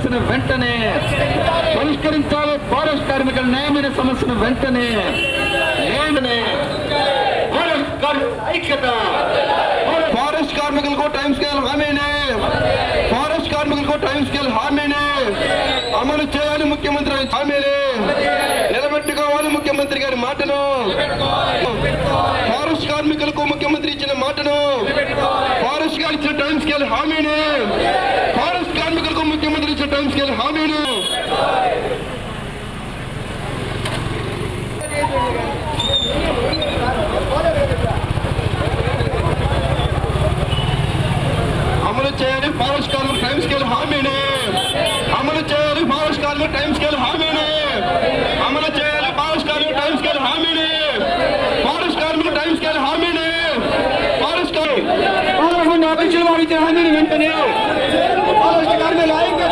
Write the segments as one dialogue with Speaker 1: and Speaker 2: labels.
Speaker 1: సమస్యను వెంటనే పరిష్కరించాలి ఫారెస్ట్ కార్మికుల న్యాయమైన సమస్యను వెంటనే వెంటనే ఫారెస్ట్ కార్మికుల ఐక్యత ఫారెస్ట్ కార్మికులకు టైం స్కేల్ హామీనే ఫారెస్ట్ కార్మికులకు టైం స్కేల్ హామీనే అమలు చేయాలి ముఖ్యమంత్రి హామీనే నిలబెట్టుకోవాలి ముఖ్యమంత్రి గారి మాటను ఫారెస్ట్ కార్మికులకు ముఖ్యమంత్రి ఇచ్చిన మాటను ఫారెస్ట్ గారు ఇచ్చిన టైం స్కేల్ హామీని ఫారెస్ట్ కార్మికులకు ముఖ్యమంత్రి ఇచ్చిన టైం స్కేల్ హామీని అమలు చేయాలి ఫారెస్ట్ కార్మికుల టైం స్కేల్ హామీని అమలు చేయాలి ఫారెస్ట్ కార్మికుల టైం స్కేల్ హామీని అమలు చేయాలి ఫారెస్ట్ కార్మికుల టైం స్కేల్ హామీని ఫారెస్ట్ కార్మికుల టైం స్కేల్ హామీని ఫారెస్ట్ కార్మికుల అధ్యక్షులు వారు ఇచ్చిన హామీని వెంటనే ఫారెస్ట్ కార్మికుల ఐక్యత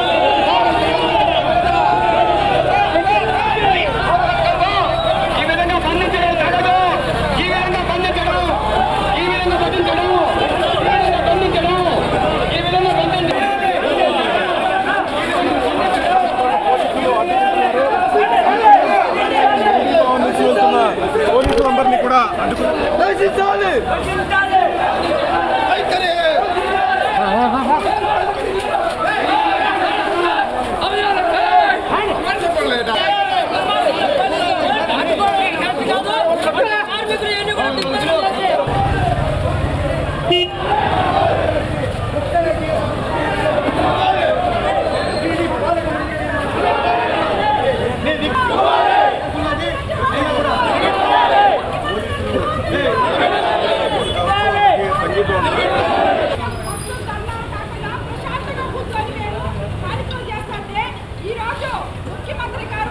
Speaker 1: ఈ విధంగా బంధించడం తగదు ఈ విధంగా బంధించడం ఈ విధంగా బంధించడం ఈ విధంగా బంధించడం ఈ విధంగా బంధించడం
Speaker 2: పోలీసులందరినీ కూడా అడ్డుకు
Speaker 3: కార్మికులు ఎన్ని కూడా ఈరోజు ముఖ్యమంత్రి గారు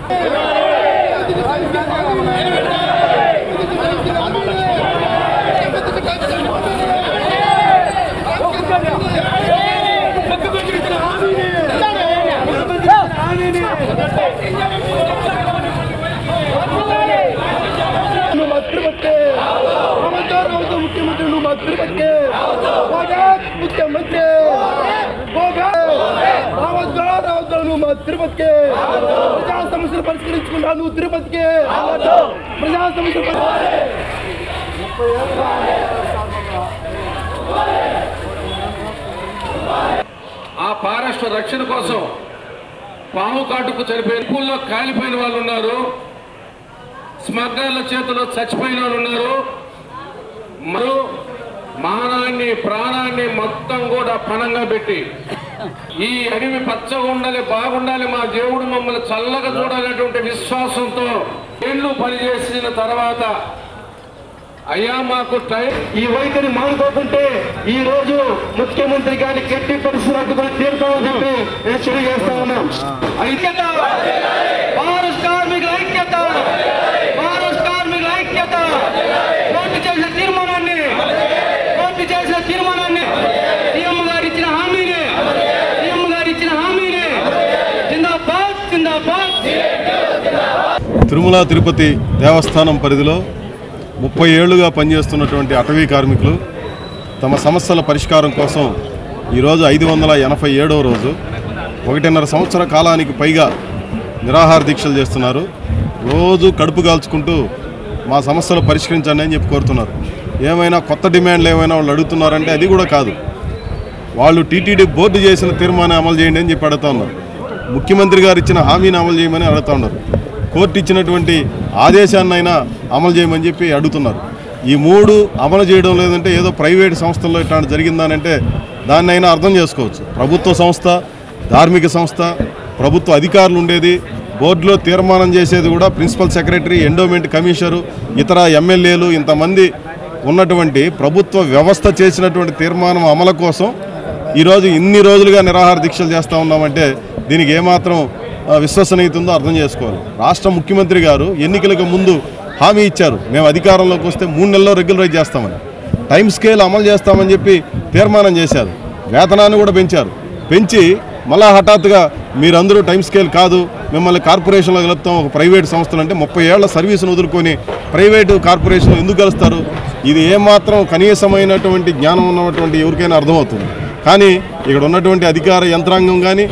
Speaker 2: నువ్వు మాత్రం బతికే ఖబర్దార్ అవుతావు ముఖ్యమంత్రి నువ్వు మాత్రం బతికే పోగా ముఖ్యమంత్రి పోగా ఖబర్దార్ అవుతావు నువ్వు మా తిరుపతికే ప్రజా సమస్యలు పరిష్కరించుకుంటా నువ్వు తిరుపతికే ప్రజా సమస్యలు పరి-
Speaker 4: ఆ ఫారెస్ట్ రక్షణ కోసం పాము కాటుకు చనిపోయిన పూల్లో కాలిపోయిన వాళ్ళు ఉన్నారు స్మగ్లర్ల చేతిలో చచ్చిపోయిన వాళ్ళు ఉన్నారు మరో మానాన్ని ప్రాణాన్ని మొత్తం కూడా పణంగా పెట్టి ఈ అడవి పచ్చగా ఉండాలి బాగుండాలి మా దేవుడు మమ్మల్ని చల్లగా చూడాలనేటువంటి విశ్వాసంతో ఏళ్ళు పనిచేసిన తర్వాత అయ్యా మాకు టైం
Speaker 1: ఈ వైఖరి మానుకోకుంటే ఈ రోజు ముఖ్యమంత్రి గారిని గట్టి పరిస్థితులు అడ్డుకొని తీరుతామని చెప్పి హెచ్చరిక చేస్తా ఉన్నాం ఐక్యత ఫారెస్ట్ కార్మికుల ఐక్యత ఫారెస్ట్ కార్మికుల ఐక్యత కోర్టు చేసిన తీర్మానాన్ని కోర్టు చేసిన తీర్మానాన్ని సీఎం గారు ఇచ్చిన హామీని సీఎం గారు ఇచ్చిన హామీని జిందాబాద్ జిందాబాద్
Speaker 5: తిరుమల తిరుపతి దేవస్థానం పరిధిలో ముప్పై ఏళ్లుగా పనిచేస్తున్నటువంటి అటవీ కార్మికులు తమ సమస్యల పరిష్కారం కోసం ఈరోజు ఐదు వందల ఎనభై ఏడవ రోజు ఒకటిన్నర సంవత్సర కాలానికి పైగా నిరాహార దీక్షలు చేస్తున్నారు రోజు కడుపు కాల్చుకుంటూ మా సమస్యలు పరిష్కరించండి అని చెప్పి కోరుతున్నారు ఏమైనా కొత్త డిమాండ్లు ఏమైనా వాళ్ళు అడుగుతున్నారంటే అది కూడా కాదు వాళ్ళు టీటీడీ బోర్డు చేసిన తీర్మానం అమలు చేయండి అని చెప్పి అడుగుతా ఉన్నారు ముఖ్యమంత్రి గారు ఇచ్చిన హామీని అమలు చేయమని అడుగుతా ఉన్నారు కోర్టు ఇచ్చినటువంటి ఆదేశాన్నైనా అమలు చేయమని చెప్పి అడుగుతున్నారు ఈ మూడు అమలు చేయడం లేదంటే ఏదో ప్రైవేట్ సంస్థల్లో ఇట్లాంటి జరిగిందానంటే దాన్నైనా అర్థం చేసుకోవచ్చు ప్రభుత్వ సంస్థ ధార్మిక సంస్థ ప్రభుత్వ అధికారులు ఉండేది బోర్డులో తీర్మానం చేసేది కూడా ప్రిన్సిపల్ సెక్రటరీ ఎండోమెంట్ కమిషనరు ఇతర ఎమ్మెల్యేలు ఇంతమంది ఉన్నటువంటి ప్రభుత్వ వ్యవస్థ చేసినటువంటి తీర్మానం అమలు కోసం ఈరోజు ఇన్ని రోజులుగా నిరాహార దీక్షలు చేస్తూ ఉన్నామంటే దీనికి ఏమాత్రం ఆ, విశ్వసనీయత ఉందో అర్థం చేసుకోవాలి రాష్ట్ర ముఖ్యమంత్రి గారు ఎన్నికలకు ముందు హామీ ఇచ్చారు మేము అధికారంలోకి వస్తే మూడు నెలల్లో రెగ్యులరైజ్ చేస్తామని టైం స్కేల్ అమలు చేస్తామని చెప్పి తీర్మానం చేశారు వేతనాన్ని కూడా పెంచారు పెంచి మళ్ళా హఠాత్తుగా మీరందరూ టైం స్కేల్ కాదు మిమ్మల్ని కార్పొరేషన్లో కలుపుతాం ఒక ప్రైవేట్ సంస్థలు అంటే ముప్పై ఏళ్ల సర్వీసును వదులుకొని ప్రైవేటు కార్పొరేషన్ ఎందుకు కలుస్తారు ఇది ఏమాత్రం కనీసమైనటువంటి జ్ఞానం ఉన్నటువంటి ఎవరికైనా అర్థమవుతుంది కానీ ఇక్కడ ఉన్నటువంటి అధికార యంత్రాంగం కానీ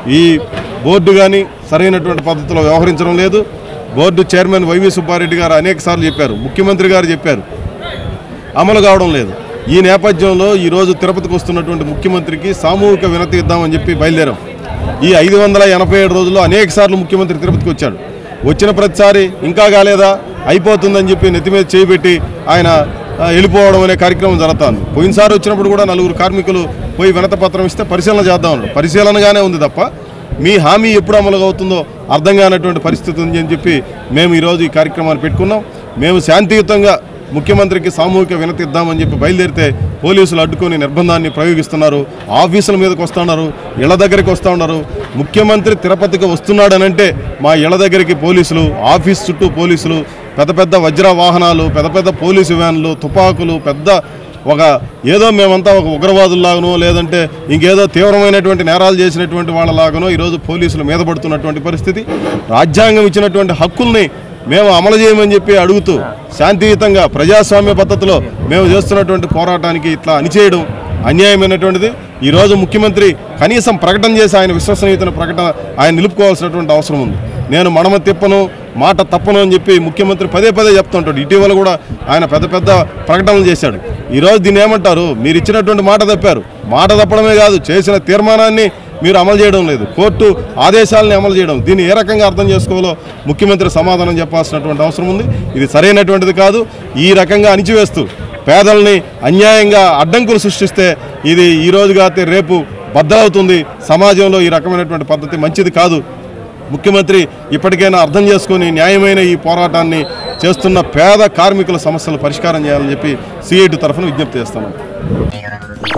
Speaker 5: ఈ బోర్డు కానీ సరైనటువంటి పద్ధతిలో వ్యవహరించడం లేదు బోర్డు చైర్మన్ వైవి సుబ్బారెడ్డి గారు అనేక సార్లు చెప్పారు ముఖ్యమంత్రి గారు చెప్పారు అమలు కావడం లేదు ఈ నేపథ్యంలో ఈరోజు తిరుపతికి వస్తున్నటువంటి ముఖ్యమంత్రికి సామూహిక వినతి ఇద్దామని చెప్పి బయలుదేరాం ఈ ఐదు వందల ఎనభై ఏడు రోజుల్లో అనేక సార్లు ముఖ్యమంత్రి తిరుపతికి వచ్చాడు వచ్చిన ప్రతిసారి ఇంకా కాలేదా అయిపోతుందని చెప్పి నెత్తి మీద చేయిబెట్టి ఆయన ఆ, వెళ్ళిపోవడం అనే కార్యక్రమం జరుగుతుంది పోయినసారి వచ్చినప్పుడు కూడా నలుగురు కార్మికులు పోయి వినత పత్రం ఇస్తే పరిశీలన చేద్దాం అన్నాడు పరిశీలనగానే ఉంది తప్ప మీ హామీ ఎప్పుడు అమలు అవుతుందో అర్థం కానటువంటి పరిస్థితి ఉంది అని చెప్పి మేము ఈరోజు ఈ కార్యక్రమాన్ని పెట్టుకున్నాం మేము శాంతియుతంగా ముఖ్యమంత్రికి సామూహిక వినతి ఇద్దామని చెప్పి బయలుదేరితే పోలీసులు అడ్డుకొని నిర్బంధాన్ని ప్రయోగిస్తున్నారు ఆఫీసుల మీదకి వస్తున్నారు ఇళ్ల దగ్గరికి వస్తూ ఉన్నారు ముఖ్యమంత్రి తిరుపతికి వస్తున్నాడనంటే మా ఇళ్ల దగ్గరికి పోలీసులు ఆఫీస్ చుట్టూ పోలీసులు పెద్ద పెద్ద వజ్ర వాహనాలు పెద్ద పెద్ద పోలీసు వ్యాన్లు తుపాకులు పెద్ద ఒక ఏదో మేమంతా ఒక ఉగ్రవాదుల్లాగానో లేదంటే ఇంకేదో తీవ్రమైనటువంటి నేరాలు చేసినటువంటి వాళ్ళలాగానో ఈరోజు పోలీసులు మీద పడుతున్నటువంటి పరిస్థితి రాజ్యాంగం ఇచ్చినటువంటి హక్కుల్ని మేము అమలు చేయమని చెప్పి అడుగుతూ శాంతియుతంగా ప్రజాస్వామ్య పద్ధతిలో మేము చేస్తున్నటువంటి పోరాటానికి ఇట్లా అణిచేయడం అన్యాయమైనటువంటిది ఈరోజు ముఖ్యమంత్రి కనీసం ప్రకటన చేసి ఆయన విశ్వసనీయతను ప్రకటన ఆయన నిలుపుకోవాల్సినటువంటి అవసరం ఉంది నేను మడమ తిప్పను మాట తప్పను అని చెప్పి ముఖ్యమంత్రి పదే పదే చెప్తుంటాడు ఇటీవల కూడా ఆయన పెద్ద పెద్ద ప్రకటనలు చేశాడు ఈరోజు దీన్ని ఏమంటారు మీరు ఇచ్చినటువంటి మాట తప్పారు మాట తప్పడమే కాదు చేసిన తీర్మానాన్ని మీరు అమలు చేయడం లేదు కోర్టు ఆదేశాలని అమలు చేయడం దీన్ని ఏ రకంగా అర్థం చేసుకోవాలో ముఖ్యమంత్రి సమాధానం చెప్పాల్సినటువంటి అవసరం ఉంది ఇది సరైనటువంటిది కాదు ఈ రకంగా అణిచివేస్తూ పేదల్ని అన్యాయంగా అడ్డంకులు సృష్టిస్తే ఇది ఈ రోజు కాతే రేపు బద్దలవుతుంది సమాజంలో ఈ రకమైనటువంటి పద్ధతి మంచిది కాదు ముఖ్యమంత్రి ఇప్పటికైనా అర్థం చేసుకొని న్యాయమైన ఈ పోరాటాన్ని చేస్తున్న పేద కార్మికుల సమస్యలు పరిష్కారం చేయాలని చెప్పి సిఐటి తరఫున విజ్ఞప్తి చేస్తున్నాం